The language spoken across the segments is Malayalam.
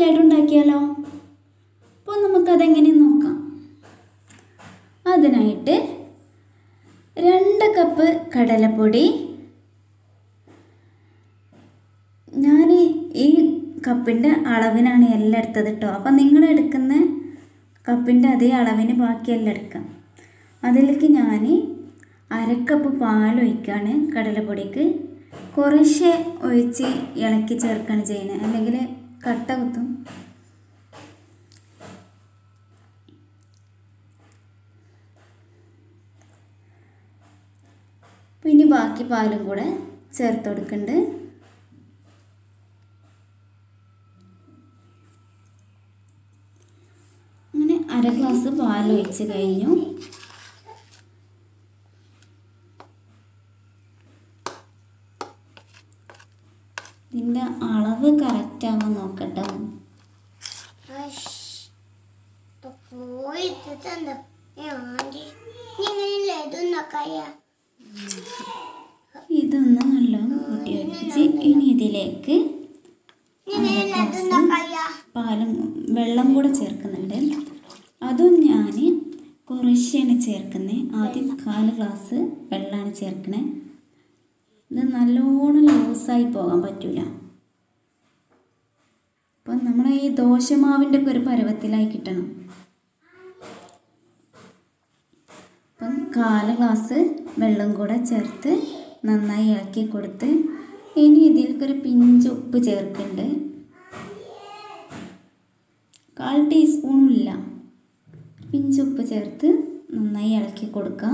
ലഡു ഉണ്ടാക്കിയാലോ അപ്പോൾ നമുക്കതെങ്ങനെ നോക്കാം അതിനായിട്ട് രണ്ട് കപ്പ് കടലപ്പൊടി ഞാൻ ഈ കപ്പിൻ്റെ അളവിനാണ് എല്ലാം എടുത്തത് കേട്ടോ അപ്പം നിങ്ങൾ എടുക്കുന്ന കപ്പിൻ്റെ അതേ അളവിന് ബാക്കിയെല്ലാം എടുക്കാം അതിലേക്ക് ഞാൻ അരക്കപ്പ് പാൽ ഒഴിക്കുകയാണ് കടലപ്പൊടിക്ക് കുറേശ്ശെ ഒഴിച്ച് ഇളക്കി ചേർക്കുകയാണ് ചെയ്യുന്നത് അല്ലെങ്കിൽ കട്ട കുത്തും പിന്നെ ബാക്കി പാലും കൂടെ ചേർത്ത് കൊടുക്കുന്നുണ്ട് അങ്ങനെ അര ഗ്ലാസ് പാൽ ഒഴിച്ച് കഴിഞ്ഞു ഇതിൻ്റെ അളവ് കറക്റ്റ് ആവാൻ നോക്കട്ടോ പോയിട്ടുണ്ട് ആണ്ടി ഇങ്ങനെ ലഡു ഉണ്ടാക്കായ ഇതൊന്ന് നല്ലോണം കൂട്ടി വെച്ച് ഇനി ഇതിലേക്ക് ഇങ്ങനെ ലഡു ഉണ്ടാക്കായ പാലും വെള്ളം കൂടെ ചേർക്കുന്നുണ്ട് അതും ഞാൻ കുറേശ്ശെയാണ് ചേർക്കുന്നത് ആദ്യം കാല് ഗ്ലാസ് വെള്ളമാണ് ചേർക്കണേ ഇത് നല്ലോണം ലൂസായി പോകാൻ പറ്റില്ല അപ്പം നമ്മളെ ഈ ദോശമാവിൻ്റെ ഒക്കെ ഒരു പരുവത്തിലായി കിട്ടണം അപ്പം കാല് ഗ്ലാസ് വെള്ളം കൂടെ ചേർത്ത് നന്നായി ഇളക്കി കൊടുത്ത് ഇനി ഇതിലേക്കൊരു പിഞ്ച് ഉപ്പ് ചേർക്കുന്നുണ്ട് കാൽ ടീസ്പൂണും ഇല്ല പിഞ്ച് ഉപ്പ് ചേർത്ത് നന്നായി ഇളക്കി കൊടുക്കാം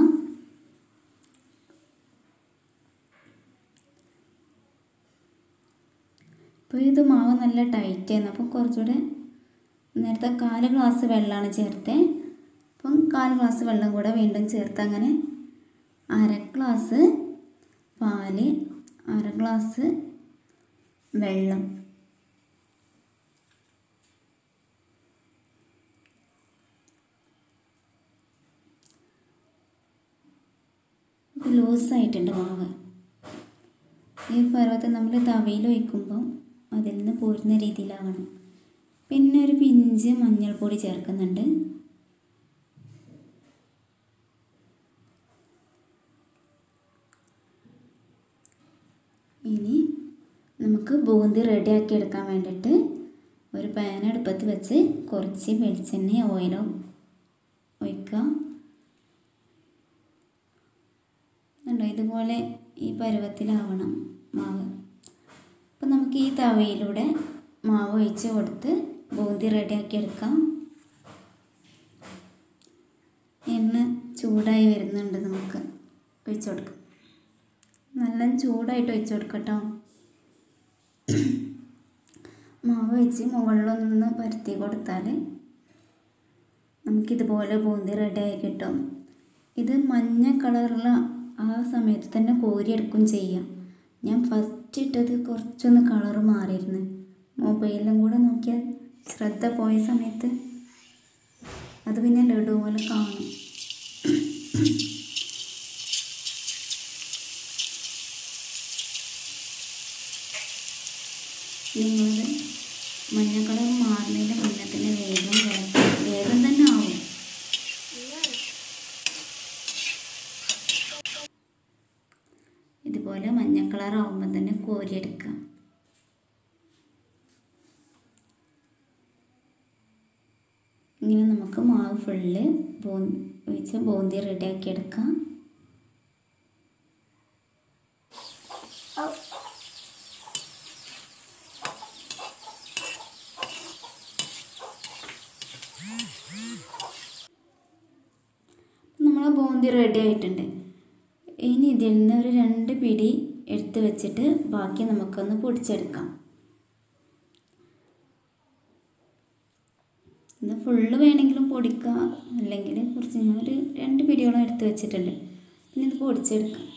ഇപ്പോൾ ഇത് മാവ് നല്ല ടൈറ്റ് ആയിരുന്നു അപ്പം കുറച്ചുകൂടെ നേരത്തെ കാല് ഗ്ലാസ് വെള്ളമാണ് ചേർത്തത് അപ്പം കാല് ഗ്ലാസ് വെള്ളം കൂടെ വീണ്ടും ചേർത്ത് അങ്ങനെ അര ഗ്ലാസ് പാല് അര ഗ്ലാസ് വെള്ളം ഇത് ലൂസായിട്ടുണ്ട് മാവ് ഈ പർവ്വതം നമ്മൾ തവയിൽ ഒഴിക്കുമ്പോൾ അതിൽ നിന്ന് പോരുന്ന രീതിയിലാവണം പിന്നെ ഒരു പിഞ്ച് മഞ്ഞൾപ്പൊടി ചേർക്കുന്നുണ്ട് ഇനി നമുക്ക് ബൂന്തി റെഡിയാക്കി എടുക്കാൻ വേണ്ടിയിട്ട് ഒരു പാൻ അടുപ്പത്ത് വെച്ച് കുറച്ച് വെളിച്ചെണ്ണ ഓയിലോ ഒഴിക്കുക ഉണ്ടോ ഇതുപോലെ ഈ പരുവത്തിലാവണം മാവ് അപ്പം നമുക്ക് ഈ തവയിലൂടെ മാവ് ഒഴിച്ച് കൊടുത്ത് ബൂന്തി റെഡിയാക്കി എടുക്കാം എണ്ണ ചൂടായി വരുന്നുണ്ട് നമുക്ക് ഒഴിച്ച് കൊടുക്കാം നല്ല ചൂടായിട്ട് ഒഴിച്ച് കൊടുക്കട്ടോ മാവ് വെച്ച് മുകളിലൊന്ന് പരത്തി കൊടുത്താൽ നമുക്കിതുപോലെ ബൂന്തി റെഡിയായി കിട്ടും ഇത് മഞ്ഞ കളറുള്ള ആ സമയത്ത് തന്നെ കോരിയെടുക്കും ചെയ്യാം ഞാൻ ഫസ്റ്റ് ഇട്ടത് കുറച്ചൊന്ന് കളറ് മാറിയിരുന്നു മൊബൈലിലും കൂടെ നോക്കിയാൽ ശ്രദ്ധ പോയ സമയത്ത് അത് പിന്നെ ലഡു പോലെ കാണും നിങ്ങളത് മഞ്ഞ കളർ മാറുന്നതിൻ്റെ മുന്നേ തന്നെ വേഗം ഇളക്കി വേഗം തന്നെ ആവും ഇതുപോലെ മഞ്ഞ കളർ ആവുമ്പോൾ തന്നെ കോരിയെടുക്കാം ഇങ്ങനെ നമുക്ക് മാവ് ഫുള്ള് ബൂ ഒഴിച്ച് ബൂന്തി റെഡിയാക്കി എടുക്കാം നമ്മളെ ബൂന്തി റെഡി ആയിട്ടുണ്ട് ഇനി ഇതിൽ നിന്ന് ഒരു രണ്ട് പിടി എടുത്ത് വെച്ചിട്ട് ബാക്കി നമുക്കൊന്ന് പൊടിച്ചെടുക്കാം ഇത് ഫുള്ള് വേണമെങ്കിലും പൊടിക്കാം അല്ലെങ്കിൽ കുറച്ച് ഞാൻ ഒരു രണ്ട് പിടിയോളം എടുത്ത് വെച്ചിട്ടുണ്ട് പിന്നെ ഇത് പൊടിച്ചെടുക്കാം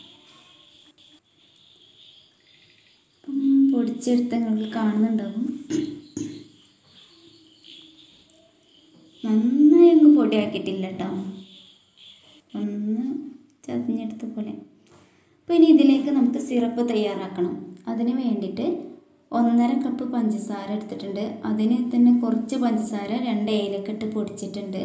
അപ്പം പൊടിച്ചെടുത്ത് നിങ്ങൾക്ക് കാണുന്നുണ്ടാവും നന്നായി അങ്ങ് പൊടിയാക്കിയിട്ടില്ല കേട്ടോ ഒന്ന് ചതഞ്ഞെടുത്ത പോലെ അപ്പോൾ ഇനി ഇതിലേക്ക് നമുക്ക് സിറപ്പ് തയ്യാറാക്കണം അതിന് വേണ്ടിയിട്ട് ഒന്നര കപ്പ് പഞ്ചസാര എടുത്തിട്ടുണ്ട് അതിന് തന്നെ കുറച്ച് പഞ്ചസാര രണ്ട് ഏലക്ക ഇട്ട് പൊടിച്ചിട്ടുണ്ട്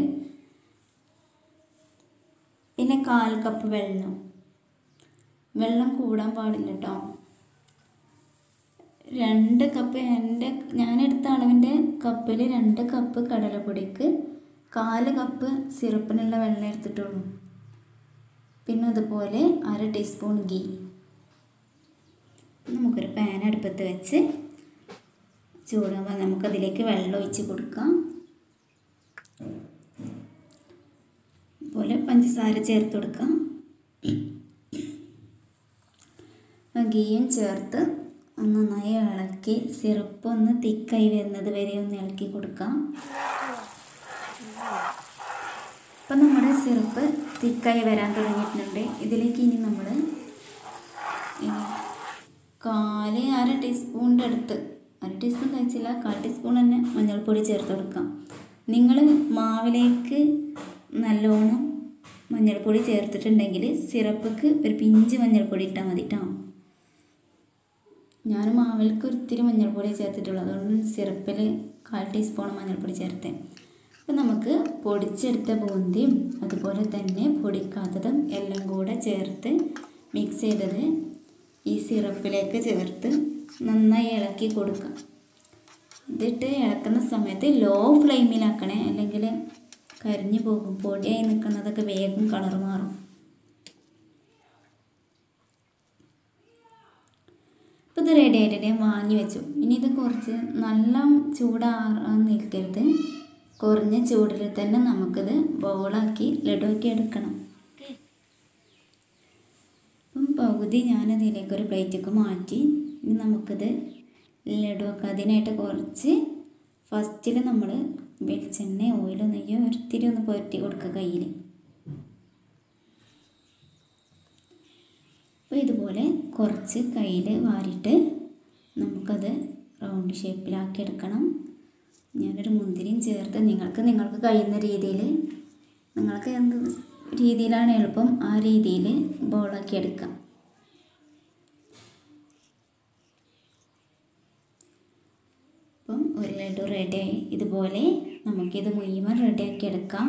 പിന്നെ കാൽ കപ്പ് വെള്ളം വെള്ളം കൂടാൻ പാടില്ല കേട്ടോ രണ്ട് കപ്പ് എൻ്റെ ഞാനെടുത്ത അളവിൻ്റെ കപ്പിൽ രണ്ട് കപ്പ് കടലപ്പൊടിക്ക് കാല് കപ്പ് സിറപ്പിനുള്ള വെള്ളം എടുത്തിട്ടുള്ളൂ പിന്നെ അതുപോലെ അര ടീസ്പൂൺ ഗീ നമുക്കൊരു പാൻ അടുപ്പത്ത് വെച്ച് ചൂടാകുമ്പോൾ നമുക്കതിലേക്ക് വെള്ളം ഒഴിച്ച് കൊടുക്കാം അതുപോലെ പഞ്ചസാര ചേർത്ത് കൊടുക്കാം ആ ഗീയും ചേർത്ത് ഒന്ന് നന്നായി ഇളക്കി സിറപ്പ് ഒന്ന് തിക്കായി വരുന്നത് വരെ ഒന്ന് ഇളക്കി കൊടുക്കാം അപ്പം നമ്മുടെ സിറപ്പ് തിക്കായി വരാൻ തുടങ്ങിയിട്ടുണ്ട് ഇതിലേക്ക് ഇനി നമ്മൾ കാല് അര ടീസ്പൂണിൻ്റെ അടുത്ത് അര ടീസ്പൂൺ കഴിച്ചില്ല കാൽ ടീസ്പൂൺ തന്നെ മഞ്ഞൾപ്പൊടി ചേർത്ത് കൊടുക്കാം നിങ്ങൾ മാവിലേക്ക് നല്ലോണം മഞ്ഞൾപ്പൊടി ചേർത്തിട്ടുണ്ടെങ്കിൽ സിറപ്പിക്ക് ഒരു പിഞ്ച് മഞ്ഞൾപ്പൊടി ഇട്ടാൽ മതി കേട്ടോ ഞാൻ മാവിലേക്ക് ഒരിത്തിരി മഞ്ഞൾപ്പൊടി ചേർത്തിട്ടുള്ളൂ അതുകൊണ്ട് സിറപ്പിൽ കാൽ ടീസ്പൂൺ മഞ്ഞൾപ്പൊടി ചേർത്തേ അപ്പം നമുക്ക് പൊടിച്ചെടുത്ത ബൂന്തിയും അതുപോലെ തന്നെ പൊടിക്കാത്തതും എല്ലാം കൂടെ ചേർത്ത് മിക്സ് ചെയ്തത് ഈ സിറപ്പിലേക്ക് ചേർത്ത് നന്നായി ഇളക്കി കൊടുക്കാം ഇതിട്ട് ഇളക്കുന്ന സമയത്ത് ലോ ഫ്ലെയിമിലാക്കണേ അല്ലെങ്കിൽ കരിഞ്ഞു പോകും പൊടിയായി നിൽക്കുന്നതൊക്കെ വേഗം കളർ മാറും അപ്പോൾ ഇത് റെഡി ആയിട്ട് ഞാൻ വാങ്ങി വെച്ചു ഇനി ഇത് കുറച്ച് നല്ല ചൂടാറാൻ നിൽക്കരുത് കുറഞ്ഞ ചൂടിൽ തന്നെ നമുക്കിത് ബൗളാക്കി ലഡുവാക്കി എടുക്കണം അപ്പം പകുതി ഞാനതിലേക്ക് ഒരു പ്ലേറ്റൊക്കെ മാറ്റി ഇനി നമുക്കിത് ലഡുവാക്കാം അതിനായിട്ട് കുറച്ച് ഫസ്റ്റിൽ നമ്മൾ വെളിച്ചെണ്ണ ഓയിലോ നെയ്യോ ഒരിത്തിരി ഒന്ന് പുരട്ടി കൊടുക്കുക കയ്യിൽ അപ്പോൾ ഇതുപോലെ കുറച്ച് കയ്യിൽ വാരിയിട്ട് നമുക്കത് റൗണ്ട് ഷേപ്പിലാക്കി എടുക്കണം ഞാനൊരു മുന്തിരിയും ചേർത്ത് നിങ്ങൾക്ക് നിങ്ങൾക്ക് കഴിയുന്ന രീതിയിൽ നിങ്ങൾക്ക് എന്ത് രീതിയിലാണ് എളുപ്പം ആ രീതിയിൽ ബോളാക്കി എടുക്കാം അപ്പം ഒരു ലഡു റെഡിയായി ഇതുപോലെ നമുക്കിത് മുഴുവൻ റെഡിയാക്കി എടുക്കാം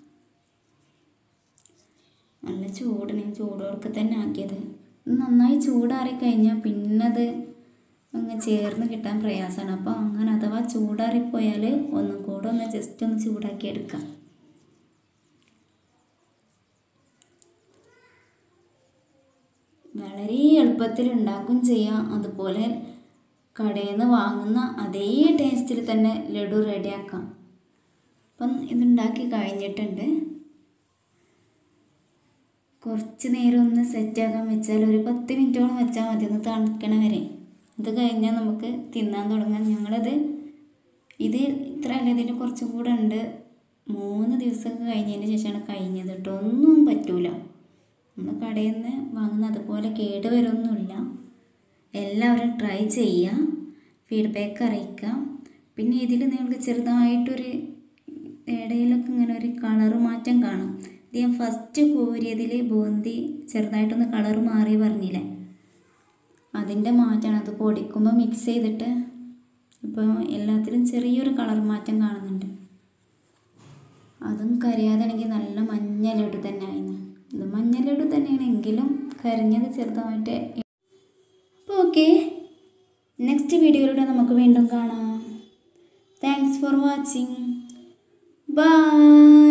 നല്ല ചൂടിന് ചൂടോടൊക്കെ തന്നെ ആക്കിയത് നന്നായി ചൂടാറി കഴിഞ്ഞാൽ പിന്നെ അത് അങ്ങ് ചേർന്ന് കിട്ടാൻ പ്രയാസമാണ് അപ്പോൾ അങ്ങനെ അഥവാ ചൂടാറിപ്പോയാൽ ഒന്നും കൂടെ ഒന്ന് ജസ്റ്റ് ഒന്ന് ചൂടാക്കി എടുക്കാം വളരെ എളുപ്പത്തിൽ ഉണ്ടാക്കും ചെയ്യാം അതുപോലെ കടയിൽ നിന്ന് വാങ്ങുന്ന അതേ ടേസ്റ്റിൽ തന്നെ ലഡു റെഡിയാക്കാം അപ്പം ഇതുണ്ടാക്കി കഴിഞ്ഞിട്ടുണ്ട് കുറച്ച് നേരം ഒന്ന് സെറ്റാക്കാൻ വെച്ചാൽ ഒരു പത്ത് മിനിറ്റോളം വെച്ചാൽ മതി ഒന്ന് തണുക്കണ വരെ അത് കഴിഞ്ഞാൽ നമുക്ക് തിന്നാൻ തുടങ്ങാം ഞങ്ങളത് ഇത് ഇത്ര അല്ല ഇതിൽ കുറച്ചും കൂടെ ഉണ്ട് മൂന്ന് ദിവസമൊക്കെ കഴിഞ്ഞതിന് ശേഷമാണ് കഴിഞ്ഞത് കേട്ടോ ഒന്നും പറ്റൂല നമ്മൾ കടയിൽ നിന്ന് വാങ്ങുന്ന അതുപോലെ കേട് വരുമൊന്നുമില്ല എല്ലാവരും ട്രൈ ചെയ്യുക ഫീഡ്ബാക്ക് അറിയിക്കാം പിന്നെ ഇതിൽ നിങ്ങൾക്ക് ചെറുതായിട്ടൊരു ഇടയിലൊക്കെ ഇങ്ങനെ ഒരു കളർ മാറ്റം കാണും ഇത് ഞാൻ ഫസ്റ്റ് കോരിയതിൽ ബൂന്തി ചെറുതായിട്ടൊന്ന് കളർ മാറി പറഞ്ഞില്ലേ അതിൻ്റെ മാറ്റമാണ് അത് പൊടിക്കുമ്പോൾ മിക്സ് ചെയ്തിട്ട് ഇപ്പോൾ എല്ലാത്തിലും ചെറിയൊരു കളർ മാറ്റം കാണുന്നുണ്ട് അതും കരിയാതാണെങ്കിൽ നല്ല മഞ്ഞ ലഡു തന്നെ ആയിരുന്നു ഇത് മഞ്ഞ ലഡു തന്നെയാണെങ്കിലും കരിഞ്ഞത് ചെറുതായിട്ട് അപ്പോൾ ഓക്കെ നെക്സ്റ്റ് വീഡിയോയിലൂടെ നമുക്ക് വീണ്ടും കാണാം താങ്ക്സ് ഫോർ വാച്ചിങ് ബൈ